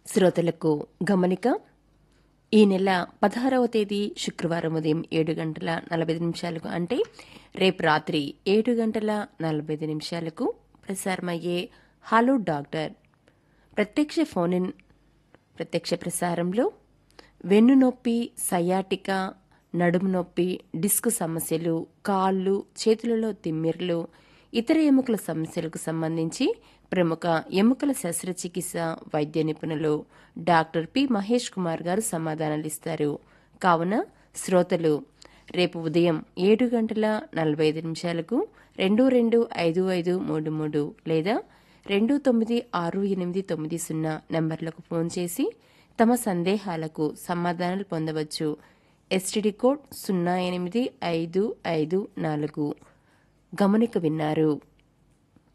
శ్రోతలకు గమనిక ఈ నెల పదహారవ తేదీ శుక్రవారం ఉదయం ఏడు గంటల నలభై నిమిషాలకు అంటే రేపు రాత్రి ఏడు గంటల నలభై నిమిషాలకు ప్రసారమయ్యే హలో డాక్టర్ ప్రత్యక్ష ఫోన్ ఇన్ ప్రత్యక్ష ప్రసారంలో వెన్నునొప్పి సయాటిక నడుము నొప్పి డిస్క్ సమస్యలు కాళ్ళు చేతులలో తిమ్మిర్లు ఇతర ఎముకల సమస్యలకు సంబంధించి ప్రముఖ ఎముకల శస్త్రచికిత్స వైద్య నిపుణులు డాక్టర్ పి మహేష్ కుమార్ గారు సమాధానాలిస్తారు కావున శ్రోతలు రేపు ఉదయం ఏడు గంటల నలభై ఐదు నిమిషాలకు రెండు రెండు ఐదు ఐదు మూడు మూడు లేదా రెండు తొమ్మిది ఆరు ఎనిమిది తొమ్మిది సున్నా నంబర్లకు ఫోన్ చేసి తమ సందేహాలకు సమాధానాలు పొందవచ్చు ఎస్టిడి కోడ్ సున్నా ఎనిమిది ఐదు ఐదు నాలుగు గమనిక విన్నారు